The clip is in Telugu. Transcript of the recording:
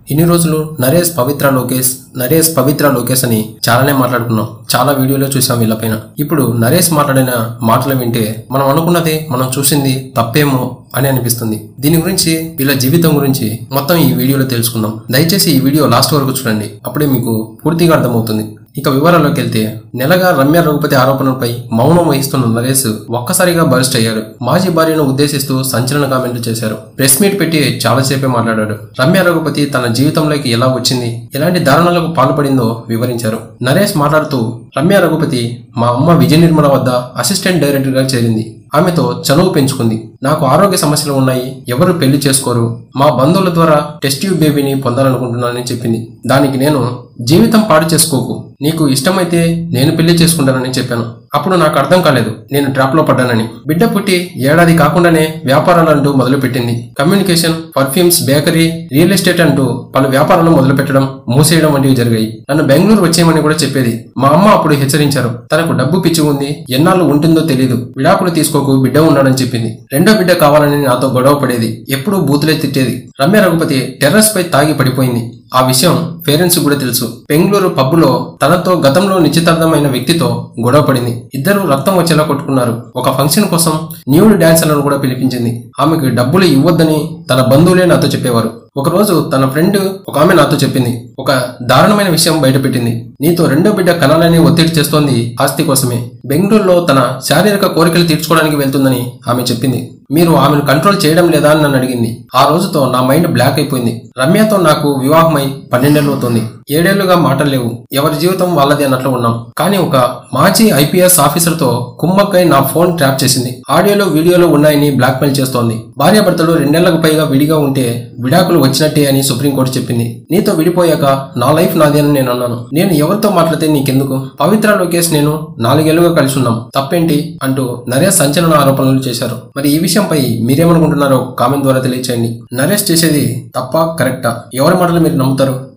ఇన్ని రోజులు నరేష్ పవిత్ర లోకేష్ నరేష్ పవిత్ర లోకేష్ అని చాలానే మాట్లాడుకున్నాం చాలా వీడియోలో చూసాం వీళ్ళపైన ఇప్పుడు నరేష్ మాట్లాడిన మాటలు వింటే మనం అనుకున్నది మనం చూసింది తప్పేమో అని అనిపిస్తుంది దీని గురించి వీళ్ళ జీవితం గురించి మొత్తం ఈ వీడియోలో తెలుసుకుందాం దయచేసి ఈ వీడియో లాస్ట్ వరకు చూడండి అప్పుడే మీకు పూర్తిగా అర్థమవుతుంది ఇక వివరాల్లోకి వెళ్తే నెలగా రమ్య రఘుపతి ఆరోపణలపై మౌనం వహిస్తున్న నరేష్ ఒక్కసారిగా బరిస్ట్ అయ్యాడు మాజీ భార్యను ఉద్దేశిస్తూ సంచలన కామెంట్లు చేశారు ప్రెస్ మీట్ పెట్టి చాలాసేపే మాట్లాడాడు రమ్య రఘుపతి తన జీవితంలోకి ఎలా వచ్చింది ఎలాంటి దారుణాలకు పాల్పడిందో వివరించారు నరేష్ మాట్లాడుతూ రమ్య రఘుపతి మా అమ్మ విజయ నిర్మల వద్ద అసిస్టెంట్ డైరెక్టర్గా చేరింది ఆమెతో చనువు పెంచుకుంది నాకు ఆరోగ్య సమస్యలు ఉన్నాయి ఎవరు పెళ్లి చేసుకోరు మా బంధువుల ద్వారా టెస్ట్ ట్యూబ్ బేబీని పొందాలనుకుంటున్నానని చెప్పింది దానికి నేను జీవితం పాడు చేసుకోకు నీకు ఇష్టమైతే నేను పెళ్లి చేసుకుంటానని చెప్పాను అప్పుడు నాకు అర్థం కాలేదు నేను ట్రాప్లో పడ్డానని బిడ్డ పుట్టి ఏడాది కాకుండానే వ్యాపారాలంటూ మొదలుపెట్టింది communication perfumes bakery real estate అంటూ పలు వ్యాపారాలు మొదలుపెట్టడం మూసేయడం వంటివి జరిగాయి నన్ను బెంగళూరు వచ్చేయమని కూడా చెప్పేది మా అమ్మ అప్పుడు హెచ్చరించారు తనకు డబ్బు పిచ్చి ఉంది ఎన్నాళ్ళు ఉంటుందో తెలియదు విడాకులు తీసుకోకు బిడ్డ ఉన్నాడని చెప్పింది రెండో బిడ్డ కావాలని నాతో గొడవ పడేది ఎప్పుడూ బూతులే తిట్టేది రమ్య రఘుపతి టెర్రస్ పై తాగి పడిపోయింది ఆ విషయం పేరెంట్స్ కూడా తెలుసు బెంగళూరు పబ్బులో తనతో గతంలో నిశ్చితార్థమైన వ్యక్తితో గొడవ పడింది ఇద్దరు రక్తం వచ్చేలా కొట్టుకున్నారు ఒక ఫంక్షన్ కోసం న్యూడ్ డాన్సర్లను కూడా పిలిపించింది ఆమెకు డబ్బులు ఇవ్వొద్దని తన బంధువులే నాతో చెప్పేవారు ఒకరోజు తన ఫ్రెండ్ ఒక ఆమె నాతో చెప్పింది ఒక దారుణమైన విషయం బయటపెట్టింది నీతో రెండో బిడ్డ కనాలని ఒత్తిడి చేస్తోంది ఆస్తి కోసమే బెంగళూరులో తన శారీరక కోరికలు తీర్చుకోవడానికి వెళ్తుందని ఆమె చెప్పింది మీరు ఆమెను కంట్రోల్ చేయడం లేదా అని నన్ను అడిగింది ఆ రోజుతో నా మైండ్ బ్లాక్ అయిపోయింది రమ్యతో నాకు వివాహమై పన్నెండేళ్ళు అవుతుంది ఏడేళ్లుగా మాటలు లేవు ఎవరి జీవితం వాళ్ళది అన్నట్లు ఉన్నాం కానీ ఒక మాజీ ఐపీఎస్ ఆఫీసర్ తో కుమ్మక్కై నా ఫోన్ ట్రాప్ చేసింది ఆడియోలో వీడియోలో ఉన్నాయని బ్లాక్మెయిల్ చేస్తోంది భార్యాభర్తలు రెండేళ్లకు పైగా విడిగా ఉంటే విడాకులు వచ్చినట్టే అని సుప్రీంకోర్టు చెప్పింది నీతో విడిపోయాక నా లైఫ్ నాది అని నేను అన్నాను నేను ఎవరితో మాట్లాడితే నీకెందుకు పవిత్ర లోకేష్ నేను నాలుగేళ్లుగా కలిసి ఉన్నాం తప్పేంటి అంటూ నరేష్ సంచలన ఆరోపణలు చేశారు మరి ఈ విషయంపై మీరేమనుకుంటున్నారో కామెంట్ ద్వారా తెలియచేయండి నరేష్ చేసేది తప్ప కరెక్టా ఎవరి మాటలు మీరు నమ్ముతారు